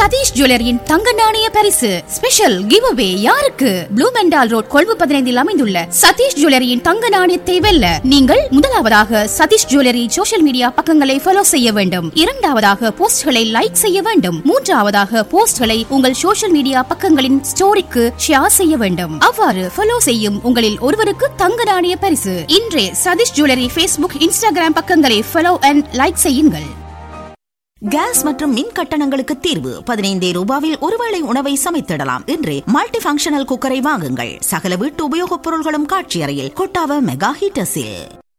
சதீஷ் ஜுவல்லரியின் தங்க நாணய பரிசு ஸ்பெஷல் கிவ் அவே யாருக்கு ப்ளூ மெண்டால் ரோட் கொழும்பு பதினைந்தில் அமைந்துள்ள சதீஷ் ஜுவல்லரியின் தங்க நாணயத்தை வெல்ல நீங்கள் முதலாவதாக சதீஷ் ஜுவல்லரி சோஷியல் மீடியா பக்கங்களை ஃபாலோ செய்ய வேண்டும் இரண்டாவதாக போஸ்ட்களை லைக் செய்ய வேண்டும் மூன்றாவதாக போஸ்ட்களை உங்கள் சோஷியல் மீடியா பக்கங்களின் ஸ்டோரிக்கு ஷேர் செய்ய வேண்டும் அவ்வாறு ஃபாலோ செய்யும் உங்களில் ஒருவருக்கு தங்க நாணய பரிசு இன்றே சதீஷ் ஜுவல்லரி ஃபேஸ்புக் இன்ஸ்டாகிராம் பக்கங்களை ஃபாலோ அண்ட் லைக் செய்யுங்கள் கேஸ் மற்றும் மின் கட்டணங்களுக்கு தீர்வு பதினைந்தே ரூபாவில் ஒருவேளை உணவை சமைத்திடலாம் என்று மல்டி ஃபங்க்ஷனல் குக்கரை வாங்குங்கள் சகல வீட்டு உபயோகப் பொருள்களும் காட்சி அறையில் கொட்டாவ மெகா ஹீட்டர்ஸில்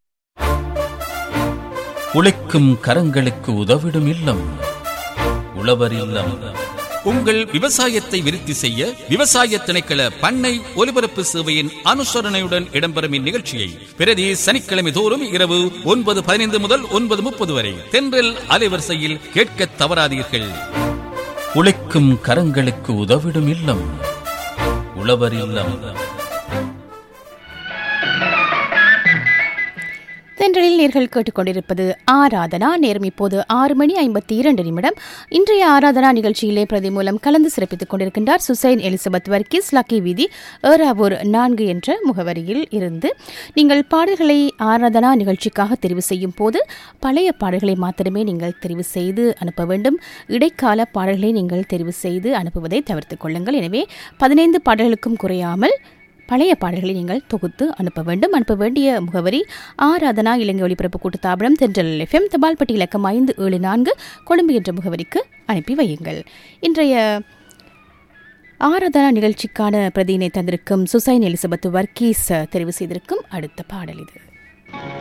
உழைக்கும் கரங்களுக்கு உதவிடும் இல்லம் உழவர் இல்லம் உங்கள் விவசாயத்தை விருத்தி செய்ய விவசாய திணைக்கள பண்ணை ஒலிபரப்பு சேவையின் அனுசரணையுடன் இடம்பெறும் இந்நிகழ்ச்சியை பிரதி சனிக்கிழமை தோறும் இரவு ஒன்பது பதினைந்து முதல் ஒன்பது முப்பது வரை தென்றல் அலைவரிசையில் கேட்க தவறாதீர்கள் உழைக்கும் கரங்களுக்கு உதவிடும் இல்லம் உழவர் இல்லம் தென்றலில் நேர்கள் கேட்டுக்கொண்டிருப்பது ஆராதனா நேரம் இப்போது ஆறு மணி ஐம்பத்தி இரண்டு நிமிடம் இன்றைய ஆராதனா நிகழ்ச்சியிலே பிரதி மூலம் கலந்து சிறப்பித்துக் கொண்டிருக்கின்றார் சுசைன் எலிசபெத் வர்க்கீஸ் லக்கி வீதி ஏராவூர் நான்கு என்ற முகவரியில் இருந்து நீங்கள் பாடல்களை ஆராதனா நிகழ்ச்சிக்காக தெரிவு செய்யும் போது பழைய பாடல்களை மாத்திரமே நீங்கள் தெரிவு செய்து அனுப்ப வேண்டும் இடைக்கால பாடல்களை நீங்கள் தெரிவு செய்து அனுப்புவதை தவிர்த்துக் கொள்ளுங்கள் எனவே பதினைந்து பாடல்களுக்கும் குறையாமல் பழைய பாடல்களை நீங்கள் தொகுத்து அனுப்ப வேண்டும் அனுப்ப வேண்டிய முகவரி ஆராதனா இலங்கை ஒலிபரப்பு கூட்டுத்தாபனம் தென்றல் எஃப்எம் தபால்பட்டி இலக்கம் ஐந்து ஏழு நான்கு கொழும்பு என்ற முகவரிக்கு அனுப்பி வையுங்கள் இன்றைய ஆராதனா நிகழ்ச்சிக்கான பிரதியினை தந்திருக்கும் சுசைன் எலிசபெத் வர்க்கீஸ் தெரிவு செய்திருக்கும் அடுத்த பாடல் இது